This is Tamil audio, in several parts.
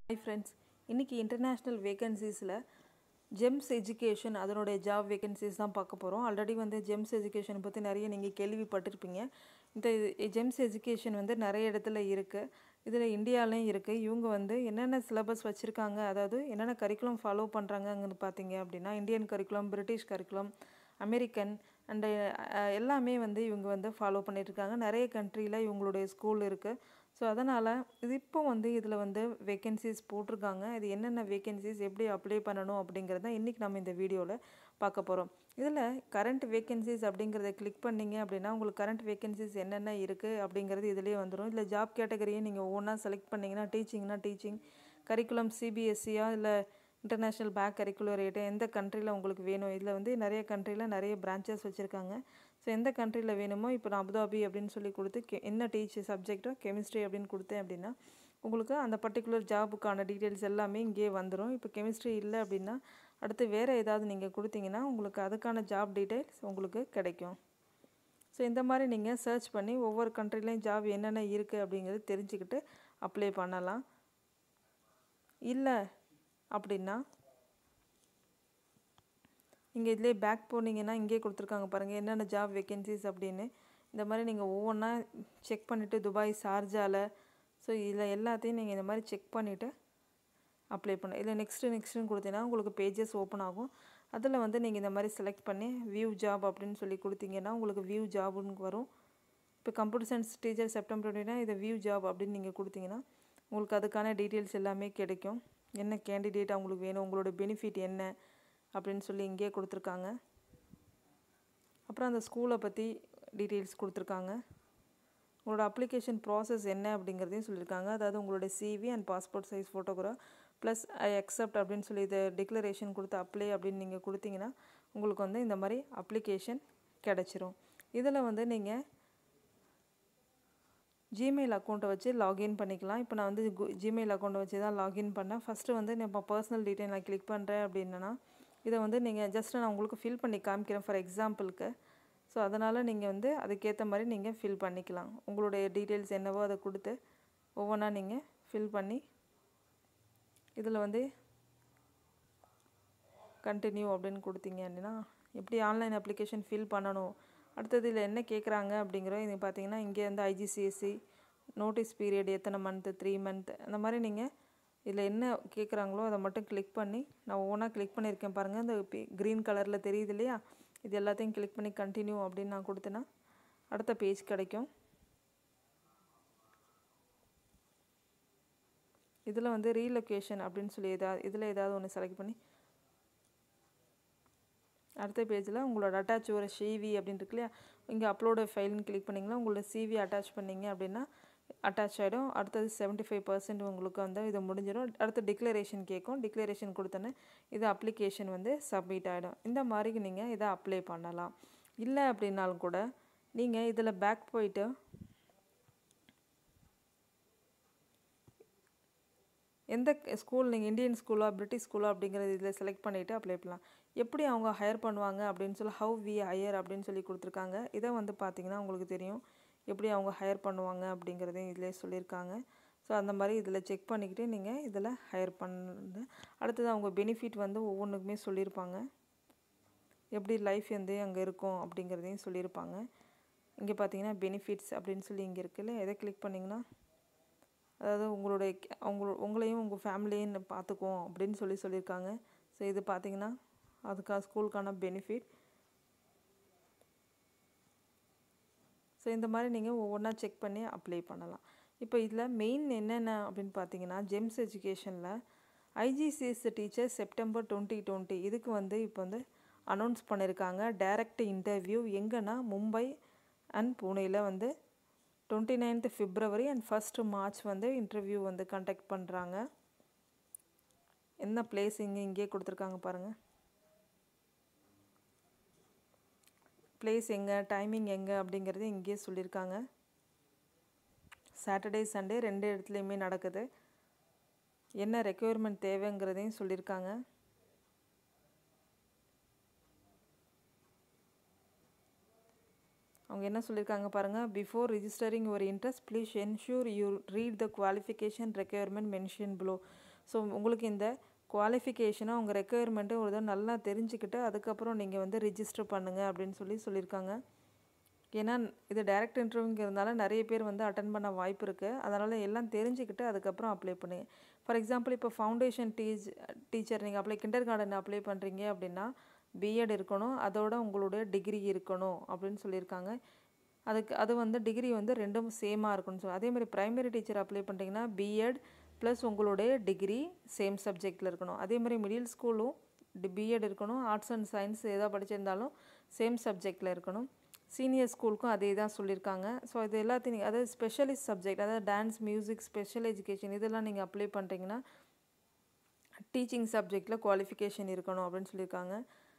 ஹாய் ஃப்ரெண்ட்ஸ் இன்றைக்கி இன்டர்நேஷ்னல் வேகன்சிஸில் ஜெம்ஸ் எஜுகேஷன் அதனுடைய ஜாப் வேகன்சிஸ் தான் பார்க்க போகிறோம் ஆல்ரெடி வந்து ஜெம்ஸ் எஜுகேஷன் பற்றி நிறைய நீங்கள் கேள்விப்பட்டிருப்பீங்க இந்த ஜெம்ஸ் எஜுகேஷன் வந்து நிறைய இடத்துல இருக்குது இதில் இந்தியாவிலையும் இருக்குது இவங்க வந்து என்னென்ன சிலபஸ் வச்சுருக்காங்க அதாவது என்னென்ன கரிக்குலம் ஃபாலோ பண்ணுறாங்கன்னு பார்த்தீங்க அப்படின்னா Indian curriculum British curriculum American and எல்லாமே வந்து இவங்க வந்து ஃபாலோ பண்ணிகிட்ருக்காங்க நிறைய கண்ட்ரியில் இவங்களுடைய ஸ்கூல் இருக்குது ஸோ அதனால் இது இப்போ வந்து இதில் வந்து வேக்கன்சிஸ் போட்டிருக்காங்க இது என்னென்ன வேக்கன்சிஸ் எப்படி அப்ளை பண்ணணும் அப்படிங்கிறத இன்றைக்கி நம்ம இந்த வீடியோவில் பார்க்க போகிறோம் இதில் கரண்ட் வேக்கன்சிஸ் அப்படிங்கிறத கிளிக் பண்ணிங்க அப்படின்னா உங்களுக்கு கரண்ட் வேக்கன்சிஸ் என்னென்ன இருக்குது அப்படிங்கிறது இதிலேயே வந்துடும் இல்லை ஜாப் கேட்டகரியை நீங்கள் ஒவ்வொன்றா செலக்ட் பண்ணிங்கன்னா டீச்சிங்னா டீச்சிங் கரிக்குலம் சிபிஎஸ்சியா இல்லை இன்டர்நேஷ்னல் பேக் கரிக்குலர் ரேட்டு எந்த கண்ட்ரியில் உங்களுக்கு வேணும் இதில் வந்து நிறைய கண்ட்ரியில் நிறைய பிரான்ச்சஸ் வச்சுருக்காங்க ஸோ எந்த கண்ட்ரியில் வேணுமோ இப்போ நான் அபுதாபி அப்படின்னு சொல்லி கொடுத்து கெ என்ன டீச் சப்ஜெக்டோ கெமிஸ்ட்ரி அப்படின்னு கொடுத்தேன் அப்படின்னா உங்களுக்கு அந்த பர்டிகுலர் ஜாபுக்கான டீட்டெயில்ஸ் எல்லாமே இங்கேயே வந்துடும் இப்போ கெமிஸ்ட்ரி இல்லை அப்படின்னா அடுத்து வேறு ஏதாவது நீங்கள் கொடுத்தீங்கன்னா உங்களுக்கு அதுக்கான ஜாப் டீட்டெயில்ஸ் உங்களுக்கு கிடைக்கும் ஸோ இந்த மாதிரி நீங்கள் சர்ச் பண்ணி ஒவ்வொரு கண்ட்ரிலையும் ஜாப் என்னென்ன இருக்குது அப்படிங்கிறது தெரிஞ்சுக்கிட்டு அப்ளை பண்ணலாம் இல்லை அப்படின்னா நீங்கள் இதிலே பேக் போனீங்கன்னா இங்கே கொடுத்துருக்காங்க பாருங்கள் என்னென்ன ஜாப் வேக்கன்சிஸ் அப்படின்னு இந்த மாதிரி நீங்கள் ஒவ்வொன்றா செக் பண்ணிவிட்டு துபாய் ஷார்ஜாவில் ஸோ இதில் எல்லாத்தையும் நீங்கள் இந்த மாதிரி செக் பண்ணிவிட்டு அப்ளை பண்ண இதில் நெக்ஸ்ட்டு நெக்ஸ்ட்டுன்னு கொடுத்தீங்கன்னா உங்களுக்கு பேஜஸ் ஓப்பன் ஆகும் அதில் வந்து நீங்கள் இந்த மாதிரி செலக்ட் பண்ணி வியூ ஜாப் அப்படின்னு சொல்லி கொடுத்தீங்கன்னா உங்களுக்கு வியூ ஜாப்னு வரும் இப்போ கம்ப்யூட்டர் சயின்ஸ் டீச்சர் செப்டம்பர் டுவெண்ட்டினா இதை வியூ ஜாப் அப்படின்னு நீங்கள் கொடுத்தீங்கன்னா உங்களுக்கு அதுக்கான டீட்டெயில்ஸ் எல்லாமே கிடைக்கும் என்ன கேண்டிடேட் அவங்களுக்கு வேணும் உங்களோட பெனிஃபிட் என்ன அப்படின்னு சொல்லி இங்கேயே கொடுத்துருக்காங்க அப்புறம் அந்த ஸ்கூலை பற்றி டீட்டெயில்ஸ் கொடுத்துருக்காங்க உங்களோட அப்ளிகேஷன் ப்ராசஸ் என்ன அப்படிங்கிறதையும் சொல்லியிருக்காங்க அதாவது உங்களோட CV and passport size photograph plus I accept அப்படின்னு சொல்லி இதை டிக்ளரேஷன் கொடுத்து அப்ளை அப்படின்னு நீங்கள் கொடுத்தீங்கன்னா உங்களுக்கு வந்து இந்த மாதிரி அப்ளிகேஷன் கிடச்சிரும் இதில் வந்து நீங்கள் ஜிமெயில் அக்கௌண்ட்டை வச்சு லாகின் பண்ணிக்கலாம் இப்போ நான் வந்து ஜிமெயில் அக்கௌண்ட்டை வச்சு தான் லாகின் பண்ணேன் ஃபஸ்ட்டு வந்து இப்போ பர்சனல் டீட்டெயில் நான் கிளிக் பண்ணுறேன் அப்படின்னா இதை வந்து நீங்கள் ஜஸ்ட் நான் உங்களுக்கு ஃபில் பண்ணி காமிக்கிறேன் ஃபார் எக்ஸாம்பிளுக்கு ஸோ அதனால் நீங்கள் வந்து அதுக்கேற்ற மாதிரி நீங்கள் ஃபில் பண்ணிக்கலாம் உங்களுடைய டீட்டெயில்ஸ் என்னவோ அதை கொடுத்து ஒவ்வொன்றா நீங்கள் ஃபில் பண்ணி இதில் வந்து கண்டினியூ அப்படின்னு கொடுத்தீங்க அப்படின்னா எப்படி ஆன்லைன் அப்ளிகேஷன் ஃபில் பண்ணணும் அடுத்தது இதில் என்ன கேட்குறாங்க அப்படிங்கிற இது பார்த்தீங்கன்னா இங்கே வந்து ஐஜிசிஎஸ்சி நோட்டீஸ் பீரியட் எத்தனை மந்த்து த்ரீ மந்த் அந்த மாதிரி நீங்கள் இதில் என்ன கேட்குறாங்களோ அதை மட்டும் கிளிக் பண்ணி நான் ஒவ்வொன்றா கிளிக் பண்ணியிருக்கேன் பாருங்கள் இந்த க்ரீன் கலரில் தெரியுது இல்லையா இது எல்லாத்தையும் கிளிக் பண்ணி கண்டினியூ அப்படின்னு நான் கொடுத்தேன்னா அடுத்த பேஜ் கிடைக்கும் இதில் வந்து ரீலொகேஷன் அப்படின்னு சொல்லி ஏதாவது இதில் ஏதாவது ஒன்று செலக்ட் பண்ணி அடுத்த பேஜில் உங்களோட அட்டாச் ஒரு சிவி அப்படின்னு இருக்கு இல்லையா இங்கே அப்லோடு ஃபைல்னு கிளிக் பண்ணிங்கன்னா உங்களோட சிவி அட்டாச் பண்ணிங்க அப்படின்னா அட்டாச் ஆகிடும் அடுத்தது செவன்ட்டி ஃபைவ் பர்சன்ட் உங்களுக்கு வந்து இது முடிஞ்சிடும் அடுத்து டிக்ளரேஷன் கேட்கும் டிக்ளரேஷன் கொடுத்தோன்னே இது அப்ளிகேஷன் வந்து சப்மிட் ஆகிடும் இந்த மாதிரி நீங்கள் இதை அப்ளை பண்ணலாம் இல்லை அப்படின்னாலும் கூட நீங்கள் இதில் பேக் போயிட்டு எந்த ஸ்கூல் நீங்கள் இந்தியன் ஸ்கூலோ பிரிட்டிஷ் ஸ்கூலோ அப்படிங்கிறது இதில் செலக்ட் பண்ணிவிட்டு அப்ளை பண்ணலாம் எப்படி அவங்க ஹையர் பண்ணுவாங்க அப்படின்னு சொல்லி ஹவ் வி ஹையர் அப்படின்னு சொல்லி கொடுத்துருக்காங்க இதை வந்து பார்த்திங்கன்னா உங்களுக்கு தெரியும் எப்படி அவங்க ஹையர் பண்ணுவாங்க அப்படிங்கிறதையும் இதிலே சொல்லியிருக்காங்க ஸோ அந்த மாதிரி இதில் செக் பண்ணிக்கிட்டு நீங்கள் இதில் ஹையர் பண்ணு அடுத்தது அவங்க பெனிஃபிட் வந்து ஒவ்வொன்றுக்குமே சொல்லியிருப்பாங்க எப்படி லைஃப் வந்து அங்கே இருக்கும் அப்படிங்கிறதையும் சொல்லியிருப்பாங்க இங்கே பார்த்தீங்கன்னா பெனிஃபிட்ஸ் அப்படின்னு சொல்லி இங்கே இருக்குல்ல எதை கிளிக் பண்ணிங்கன்னா அதாவது உங்களுடைய அவங்க உங்களையும் உங்கள் ஃபேமிலியும் பார்த்துக்குவோம் அப்படின்னு சொல்லி சொல்லியிருக்காங்க ஸோ இது பார்த்தீங்கன்னா அதுக்காக ஸ்கூலுக்கான பெனிஃபிட் ஸோ இந்த மாதிரி நீங்கள் ஒவ்வொன்றா செக் பண்ணி அப்ளை பண்ணலாம் இப்போ இதில் மெயின் என்னென்ன அப்படின்னு பார்த்தீங்கன்னா ஜெம்ஸ் எஜுகேஷனில் IGCSE teacher September twenty twenty இதுக்கு வந்து இப்போ வந்து அனௌன்ஸ் பண்ணியிருக்காங்க டைரக்ட் இன்டர்வியூ எங்கன்னா மும்பை அண்ட் பூனேயில் வந்து twenty ninth February and first March வந்து இன்டர்வியூ வந்து கண்டக்ட் பண்ணுறாங்க என்ன பிளேஸ் இங்கே இங்கேயே கொடுத்துருக்காங்க பாருங்கள் பிளேஸ் எங்கே டைமிங் எங்கே அப்படிங்கிறது இங்கேயே சொல்லியிருக்காங்க சாட்டர்டே சண்டே ரெண்டு இடத்துலையுமே நடக்குது என்ன ரெக்குயர்மெண்ட் தேவைங்கிறதையும் சொல்லியிருக்காங்க அவங்க என்ன சொல்லியிருக்காங்க பாருங்கள் before registering your interest please ensure you read the qualification requirement mention below so உங்களுக்கு இந்த குவாலிஃபிகேஷனாக உங்கள் ரெக்குயர்மெண்ட்டு ஒரு தடவை நல்லா தெரிஞ்சுக்கிட்டு அதுக்கப்புறம் நீங்கள் வந்து ரிஜிஸ்டர் பண்ணுங்கள் அப்படின்னு சொல்லி சொல்லியிருக்காங்க ஏன்னா இது டைரக்ட் இன்டர்வியூங்கிறதுனால நிறைய பேர் வந்து அட்டன் பண்ண வாய்ப்பு இருக்குது அதனால் எல்லாம் தெரிஞ்சுக்கிட்டு அதுக்கப்புறம் அப்ளை பண்ணுங்க ஃபார் எக்ஸாம்பிள் இப்போ ஃபவுண்டேஷன் டீச் டீச்சர் நீங்கள் அப்ளை கிண்டர் கார்டன் அப்ளை பண்ணுறீங்க அப்படின்னா பிஎட் இருக்கணும் அதோட உங்களுடைய டிகிரி இருக்கணும் அப்படின்னு சொல்லியிருக்காங்க அதுக்கு அது வந்து டிகிரி வந்து ரெண்டும் சேமாக இருக்கும்னு சொல்லி அதே மாதிரி ப்ரைமரி டீச்சர் அப்ளை பண்ணுறீங்கன்னா பிஎட் ப்ளஸ் உங்களுடைய டிகிரி சேம் சப்ஜெக்டில் இருக்கணும் அதே மாதிரி மிடில் ஸ்கூலும் பிஎட் இருக்கணும் ஆர்ட்ஸ் அண்ட் சயின்ஸ் எதாவது படிச்சிருந்தாலும் சேம் சப்ஜெக்டில் இருக்கணும் சீனியர் ஸ்கூலுக்கும் அதே தான் சொல்லியிருக்காங்க ஸோ இது எல்லாத்தையும் நீங்கள் அதாவது ஸ்பெஷலிஸ்ட் சப்ஜெக்ட் அதாவது டான்ஸ் மியூசிக் ஸ்பெஷல் எஜுகேஷன் இதெல்லாம் நீங்கள் அப்ளை பண்ணுறீங்கன்னா டீச்சிங் சப்ஜெக்டில் குவாலிஃபிகேஷன் இருக்கணும் அப்படின்னு சொல்லியிருக்காங்க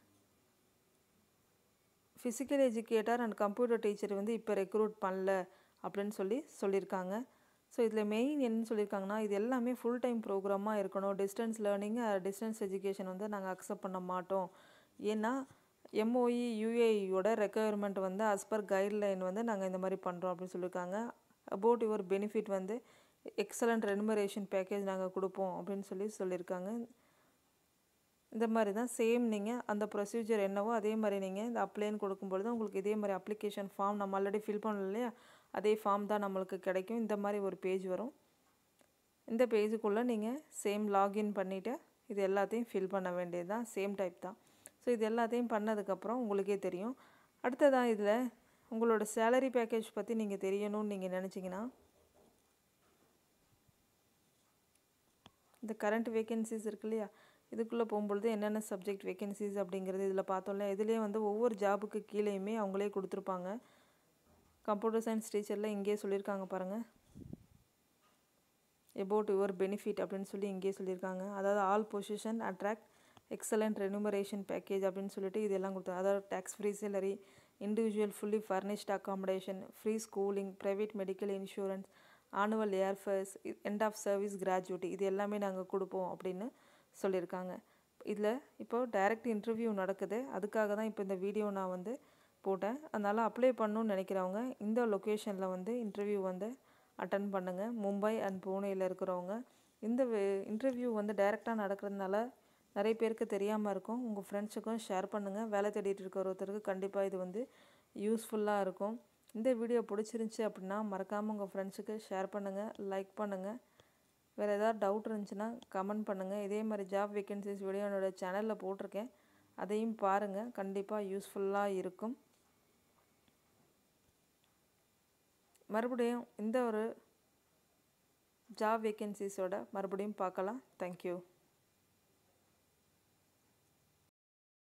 physical educator and computer teacher வந்து இப்போ ரெக்ரூட் பண்ணல அப்படின்னு சொல்லி சொல்லியிருக்காங்க ஸோ இதில் மெயின் என்னன்னு சொல்லியிருக்காங்கன்னா இது எல்லாமே ஃபுல் டைம் ப்ரோக்ராமாக இருக்கணும் டிஸ்டன்ஸ் லேர்னிங் டிஸ்டன்ஸ் எஜுகேஷன் வந்து நாங்கள் அக்செப்ட் பண்ண மாட்டோம் ஏன்னா எம்ஓஇ யூஏஇயோட ரெக்குயர்மெண்ட் வந்து அஸ் பர் கைட்லைன் வந்து நாங்கள் இந்த மாதிரி பண்ணுறோம் அப்படின்னு சொல்லியிருக்காங்க அபவுட் யுவர் பெனிஃபிட் வந்து எக்ஸலண்ட் ரெனுமரேஷன் பேக்கேஜ் நாங்கள் கொடுப்போம் அப்படின்னு சொல்லி சொல்லியிருக்காங்க இந்த மாதிரி தான் சேம் நீங்கள் அந்த ப்ரொசீஜர் என்னவோ அதே மாதிரி நீங்கள் இந்த அப்ளைன்னு கொடுக்கும்பொழுது உங்களுக்கு இதே மாதிரி அப்ளிகேஷன் ஃபார்ம் நம்ம ஆல்ரெடி ஃபில் பண்ணல இல்லையா அதே ஃபார்ம் தான் நம்மளுக்கு கிடைக்கும் இந்த மாதிரி ஒரு பேஜ் வரும் இந்த பேஜுக்குள்ளே நீங்கள் சேம் லாகின் பண்ணிவிட்டு இது எல்லாத்தையும் ஃபில் பண்ண வேண்டியது தான் சேம் டைப் தான் ஸோ இது எல்லாத்தையும் பண்ணதுக்கப்புறம் உங்களுக்கே தெரியும் அடுத்ததான் இதில் உங்களோட சேலரி பேக்கேஜ் பற்றி நீங்கள் தெரியணும்னு நீங்கள் நினச்சிங்கன்னா இந்த கரண்ட் வேகன்சிஸ் இருக்கு இல்லையா இதுக்குள்ளே போகும்பொழுது என்னென்ன சப்ஜெக்ட் வேகன்சிஸ் அப்படிங்கிறது இதில் பார்த்தோம்ல இதுலேயே வந்து ஒவ்வொரு ஜாபுக்கு கீழேயுமே அவங்களே கொடுத்துருப்பாங்க கம்ப்யூட்டர் சயின்ஸ் டீச்சரில் இங்கேயே சொல்லியிருக்காங்க பாருங்கள் எபவுட் யுவர் பெனிஃபிட் அப்படின்னு சொல்லி இங்கேயே சொல்லியிருக்காங்க அதாவது all position attract excellent remuneration package அப்படின்னு சொல்லிட்டு இதெல்லாம் கொடுத்தாங்க அதாவது tax free salary individual fully furnished accommodation free schooling private medical insurance annual airfares end of service gratuity இது எல்லாமே நாங்கள் கொடுப்போம் அப்படின்னு சொல்லியிருக்காங்க இதில் இப்போ டைரக்ட் இன்டர்வியூ நடக்குது அதுக்காக தான் இப்போ இந்த வீடியோ நான் வந்து போட்டேன் அதனால் அப்ளை பண்ணணும்னு நினைக்கிறவங்க இந்த லொக்கேஷனில் வந்து இன்டர்வியூ வந்து அட்டன் பண்ணுங்கள் மும்பை அண்ட் பூனேயில் இருக்கிறவங்க இந்த இன்டர்வியூ வந்து டைரெக்டாக நடக்கிறதுனால நிறைய பேருக்கு தெரியாமல் இருக்கும் உங்கள் ஃப்ரெண்ட்ஸுக்கும் ஷேர் பண்ணுங்கள் வேலை தேடிட்டு இருக்கிற ஒருத்தருக்கு கண்டிப்பாக இது வந்து யூஸ்ஃபுல்லாக இருக்கும் இந்த வீடியோ பிடிச்சிருந்துச்சி அப்படின்னா மறக்காமல் உங்கள் ஃப்ரெண்ட்ஸுக்கு ஷேர் பண்ணுங்கள் லைக் பண்ணுங்கள் வேறு ஏதாவது டவுட் இருந்துச்சுன்னா கமெண்ட் பண்ணுங்கள் இதே மாதிரி ஜாப் வேகன்சிஸ் வீடியோ என்னோடய சேனலில் போட்டிருக்கேன் அதையும் பாருங்கள் கண்டிப்பாக யூஸ்ஃபுல்லாக இருக்கும் மறுபடியும் இந்த ஒரு ஜாப் வேகன்சிஸோட மறுபடியும் பார்க்கலாம் தேங்க்யூ